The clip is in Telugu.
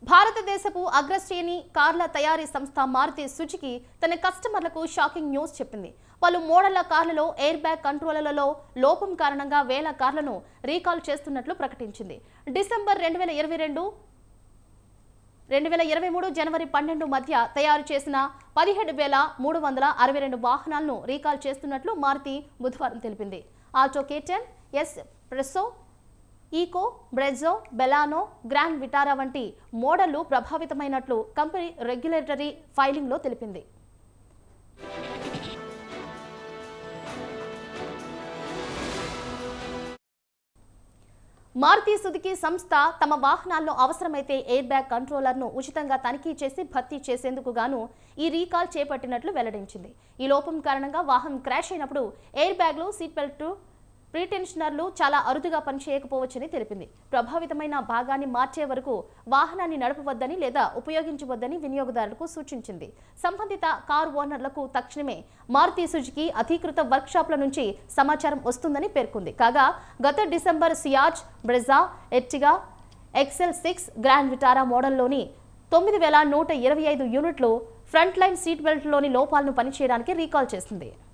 భారతదేశపు అగ్రశ్రేణి కార్ల తయారీ సంస్థ మారుతి సుజుకి తన కస్టమర్లకు షాకింగ్ న్యూస్ చెప్పింది పలు మోడళ్ల కార్లలో ఎయిర్ బ్యాగ్ కంట్రోలర్లలో లోపం కారణంగా వేల కార్లను రీకాల్ చేస్తున్నట్లు ప్రకటించింది డిసెంబర్ రెండు వేల ఇరవై రెండు రెండు వేల ఇరవై మూడు జనవరి పన్నెండు మధ్య తయారు చేసిన పదిహేడు వేల మూడు వందల అరవై రెండు వాహనాలను రీకాల్ చేస్తున్నట్లు మారుతి బుధవారం తెలిపింది Alto K ten S Presso Eeco Brezza Baleno Grand Vitara వంటి మోడళ్లు ప్రభావితమైనట్లు కంపెనీ రెగ్యులేటరీ ఫైలింగ్లో తెలిపింది మారుతి సుజుకి సంస్థ తమ వాహనాల్లో అవసరమైతే ఎయిర్ బ్యాగ్ కంట్రోలర్ను ఉచితంగా తనిఖీ చేసి భర్తీ చేసేందుకు గాను ఈ రీకాల్ చేపట్టినట్లు వెల్లడించింది ఈ లోపం కారణంగా వాహనం క్రాష్ అయినప్పుడు ఎయిర్ బ్యాగ్లు సీట్ బెల్ట్ ప్రీటెన్షనర్లు చాలా అరుదుగా పనిచేయకపోవచ్చని తెలిపింది ప్రభావితమైన భాగాన్ని మార్చే వరకు వాహనాన్ని నడపవద్దని లేదా ఉపయోగించవద్దని వినియోగదారులకు సూచించింది సంబంధిత కారు ఓనర్లకు తక్షణమే మారుతి సుజుకి అధీకృత వర్క్షాప్ల నుంచి సమాచారం వస్తుందని పేర్కొంది కాగా గత December Ciaz Brezza Ertiga XL six Grand Vitara మోడల్లోని తొమ్మిది వేల నూట ఇరవై ఐదు యూనిట్లు ఫ్రంట్ లైన్ సీట్ బెల్ట్లోని లోపాలను పనిచేయడానికి రీకాల్ చేసింది